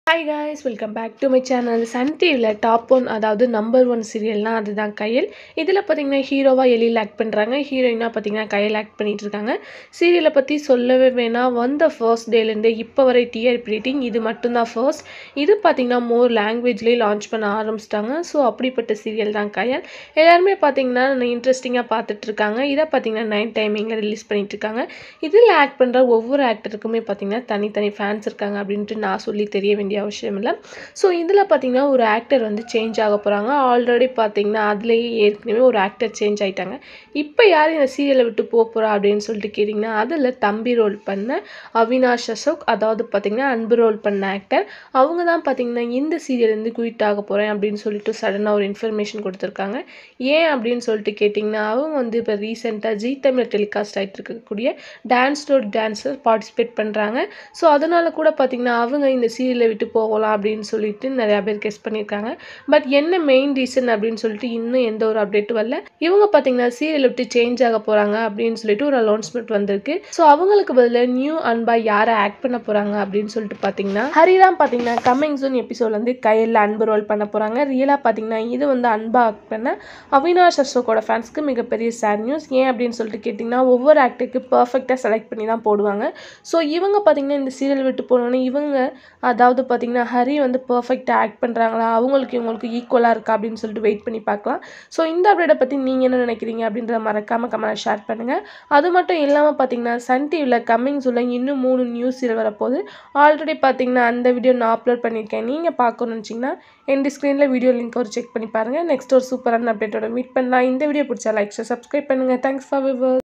hi guys welcome back to my channel Sun டிவியில் top one அதாவது number one சீரியல்னால் அதுதான் கயல் இதில் பார்த்தீங்கன்னா ஹீரோவாக எழில் ஆக்ட் பண்ணுறாங்க ஹீரோயினாக பார்த்தீங்கன்னா கயல் ஆக்ட் பண்ணிட்டு இருக்காங்க சீரியலை பற்றி சொல்லவே வேணாம் வந்த ஃபர்ஸ்ட் டேலேருந்து இப்போ வரை டிஆர்பி ரேட்டிங் இது மட்டும்தான் ஃபர்ஸ்ட் இது பார்த்தீங்கன்னா மோர் லாங்குவேஜ்லேயே லான்ச் பண்ண ஆரம்பிச்சிட்டாங்க ஸோ அப்படிப்பட்ட சீரியல் தான் கயல் எல்லாருமே பார்த்தீங்கன்னா இன்ட்ரெஸ்டிங்காக பார்த்துட்டு இருக்காங்க இதை பார்த்தீங்கன்னா நைட் டைமிங்கில் ரிலீஸ் பண்ணிட்டு இருக்காங்க இதில் ஆக்ட் பண்ணுற ஒவ்வொரு ஆக்டருக்குமே பார்த்தீங்கன்னா தனித்தனி ஃபேன்ஸ் இருக்காங்க அப்படின்ட்டு நான் சொல்லி தெரிய வேண்டிய அவசியம் இல்லை ஸோ இதில் பார்த்தீங்கன்னா ஒரு ஆக்டர் வந்து சேஞ்ச் ஆக போகிறாங்க ஆல்ரெடி பார்த்தீங்கன்னா அதுலேயே ஏற்கனவே ஒரு ஆக்டர் சேஞ்ச் ஆகிட்டாங்க இப்போ யார் இந்த சீரியலை விட்டு போக போகிறா அப்படின்னு சொல்லிட்டு கேட்டிங்கன்னா அதில் தம்பி ரோல் பண்ண அவினாஷ் அசோக் அதாவது பார்த்தீங்கன்னா அன்பு ரோல் பண்ண ஆக்டர் அவங்க தான் பார்த்தீங்கன்னா இந்த சீரியல் வந்து குயிட் ஆக போகிறேன் அப்படின்னு சொல்லிட்டு சடனாக ஒரு இன்ஃபர்மேஷன் கொடுத்துருக்காங்க ஏன் அப்படின்னு சொல்லிட்டு கேட்டிங்கன்னா அவங்க வந்து இப்போ ரீசெண்டாக ஜி தமிழ் டெலிகாஸ்ட் ஆகிட்டு இருக்கக்கூடிய டான்ஸ் டோட் டான்ஸில் பார்ட்டிசிபேட் பண்ணுறாங்க ஸோ அதனால் கூட பார்த்திங்கன்னா அவங்க இந்த சீரியலை விட்டு போகலாம் அப்படின்னு சொல்லிட்டு நிறையா பேர் கெஸ் பண்ணியிருக்காங்க பட் என்ன மெயின் ரீசன் அப்படின்னு சொல்லிட்டு இன்னும் எந்த ஒரு அப்டேட்டும் வரல இவங்க பார்த்தீங்கன்னா சீரியலை விட்டு சேஞ்ச் ஆக போகிறாங்க அப்படின்னு சொல்லிட்டு ஒரு அனௌன்ஸ்மெண்ட் வந்திருக்கு ஸோ அவங்களுக்கு பதிலாக நியூ அன்பா யாரை ஆக்ட் பண்ண போகிறாங்க அப்படின்னு சொல்லிட்டு பார்த்தீங்கன்னா ஹரிராம் பார்த்தீங்கன்னா கம்மிங் சூன் எபிசோட் வந்து கையில் அன்பு ரோல் பண்ண போகிறாங்க ரியலாக பார்த்தீங்கன்னா இது வந்து அன்பா ஆக்ட் பண்ண அவினாஷ் அசோக்கோட ஃபேன்ஸ்க்கு மிகப்பெரிய சேட் நியூஸ் ஏன் அப்படின்னு சொல்லிட்டு கேட்டிங்கன்னா ஒவ்வொரு ஆக்டருக்கு பர்ஃபெக்டாக செலக்ட் பண்ணி தான் போடுவாங்க ஸோ இவங்க பார்த்தீங்கன்னா இந்த சீரியல் விட்டு போனோன்னே இவங்க அதாவது பார்த்தீங்கன்னா ஹரி வந்து பர்ஃபெக்டாக ஆக்ட் பண்ணுறாங்களா அவங்களுக்கு இவங்களுக்கு ஈக்குவலாக இருக்கா அப்படின்னு சொல்லிட்டு வெயிட் பண்ணி பார்க்கலாம் ஸோ இந்த அப்டேட்டை பற்றி நீங்கள் என்ன நினைக்கிறீங்க அப்படின்றத மறக்காமல் கமெண்ட் ஷேர் பண்ணுங்கள் அது மட்டும் இல்லாமல் பார்த்தீங்கன்னா சன் டிவியில் கம்மிங் சொல்ல இன்னும் மூணு நியூஸ் சீரியல் வரப்போகுது ஆல்ரெடி பார்த்தீங்கன்னா அந்த வீடியோ நான் அப்லோட் பண்ணியிருக்கேன் நீங்கள் பார்க்கணும்னு நினச்சிங்கன்னா என் ஸ்க்ரீனில் வீடியோ லிங்க் ஒரு செக் பண்ணி பாருங்கள் நெக்ஸ்ட் ஒரு சூப்பரான அப்டேட்டோட மீட் பண்ணலாம் இந்த வீடியோ பிடிச்சா லைக் சப்ஸ்கிரைப் பண்ணுங்கள் தேங்க்ஸ் ஃபார் விவர்